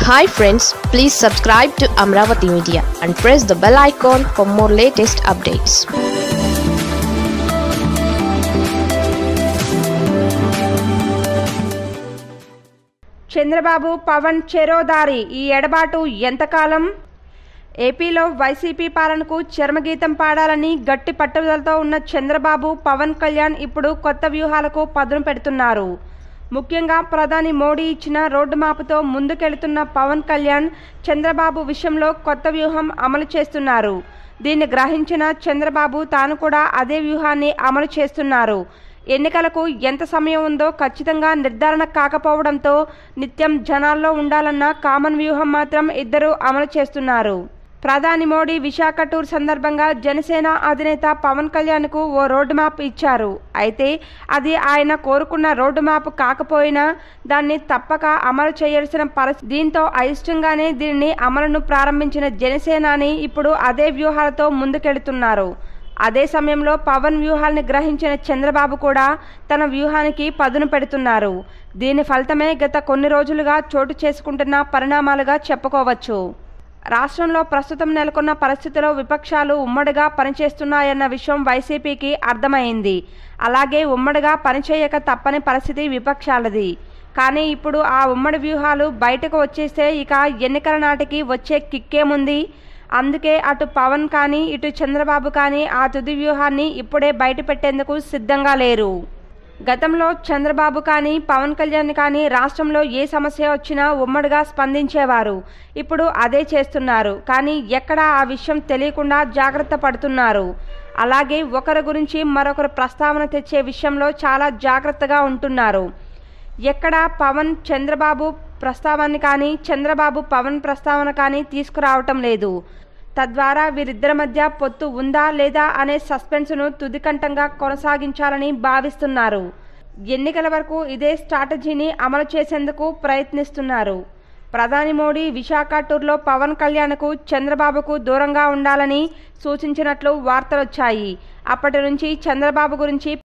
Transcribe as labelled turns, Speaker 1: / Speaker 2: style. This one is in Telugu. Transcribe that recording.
Speaker 1: hi friends please subscribe to Amaravati media and press the bell icon for more latest updates
Speaker 2: Chandrababu Pawan చెరోదారి ఈ ఎడబాటు ఎంతకాలం ఏపీలో వైసీపీ పాలనకు చర్మగీతం పాడాలని గట్టి పట్టుదలతో ఉన్న చంద్రబాబు పవన్ కళ్యాణ్ ఇప్పుడు కొత్త వ్యూహాలకు పదును పెడుతున్నారు ముఖ్యంగా ప్రధాని మోడీ ఇచ్చిన రోడ్డు మ్యాప్తో ముందుకెళ్తున్న పవన్ కళ్యాణ్ చంద్రబాబు విషయంలో కొత్త వ్యూహం అమలు చేస్తున్నారు దీన్ని గ్రహించిన చంద్రబాబు తాను కూడా అదే వ్యూహాన్ని అమలు చేస్తున్నారు ఎన్నికలకు ఎంత సమయం ఉందో ఖచ్చితంగా నిర్ధారణ కాకపోవడంతో నిత్యం జనాల్లో ఉండాలన్న కామన్ వ్యూహం మాత్రం ఇద్దరు అమలు చేస్తున్నారు ప్రధాని మోడీ విశాఖ టూర్ సందర్భంగా జనసేన అధినేత పవన్ కళ్యాణ్కు ఓ రోడ్డు మ్యాప్ ఇచ్చారు అయితే అది ఆయన కోరుకున్న రోడ్డు మ్యాప్ కాకపోయినా దాన్ని తప్పక అమలు చేయాల్సిన పరిస్థితి దీంతో అయిష్టంగానే దీనిని అమలును ప్రారంభించిన జనసేనాని ఇప్పుడు అదే వ్యూహాలతో ముందుకెడుతున్నారు అదే సమయంలో పవన్ వ్యూహాల్ని గ్రహించిన చంద్రబాబు కూడా తన వ్యూహానికి పదును పెడుతున్నారు దీని ఫలితమే గత కొన్ని రోజులుగా చోటు చేసుకుంటున్న పరిణామాలుగా చెప్పుకోవచ్చు రాష్ట్రంలో ప్రస్తుతం నెలకొన్న పరిస్థితిలో విపక్షాలు ఉమ్మడిగా పనిచేస్తున్నాయన్న విషయం వైసీపీకి అర్థమైంది అలాగే ఉమ్మడిగా పనిచేయక తప్పని పరిస్థితి విపక్షాలది కానీ ఇప్పుడు ఆ ఉమ్మడి వ్యూహాలు బయటకు వచ్చేస్తే ఇక ఎన్నికల నాటికి వచ్చే కిక్కేముంది అందుకే అటు పవన్ కానీ ఇటు చంద్రబాబు కానీ ఆ తుది వ్యూహాన్ని ఇప్పుడే బయట పెట్టేందుకు సిద్ధంగా లేరు గతంలో చంద్రబాబు కానీ పవన్ కళ్యాణ్ కానీ రాష్ట్రంలో ఏ సమస్య వచ్చినా ఉమ్మడిగా స్పందించేవారు ఇప్పుడు అదే చేస్తున్నారు కానీ ఎక్కడా ఆ విషయం తెలియకుండా జాగ్రత్త పడుతున్నారు అలాగే ఒకరి గురించి మరొకరు ప్రస్తావన తెచ్చే విషయంలో చాలా జాగ్రత్తగా ఉంటున్నారు ఎక్కడ పవన్ చంద్రబాబు ప్రస్తావాన్ని కానీ చంద్రబాబు పవన్ ప్రస్తావన కానీ తీసుకురావటం లేదు తద్వారా వీరిద్దరి మధ్య పొత్తు ఉందా లేదా అనే సస్పెన్స్ను తుదికంఠంగా కొనసాగించాలని భావిస్తున్నారు ఎన్నికల వరకు ఇదే స్ట్రాటజీని అమలు చేసేందుకు ప్రయత్నిస్తున్నారు ప్రధాని మోడీ విశాఖ టూర్లో పవన్ కళ్యాణ్కు చంద్రబాబుకు దూరంగా ఉండాలని సూచించినట్లు వార్తలొచ్చాయి అప్పటి నుంచి చంద్రబాబు గురించి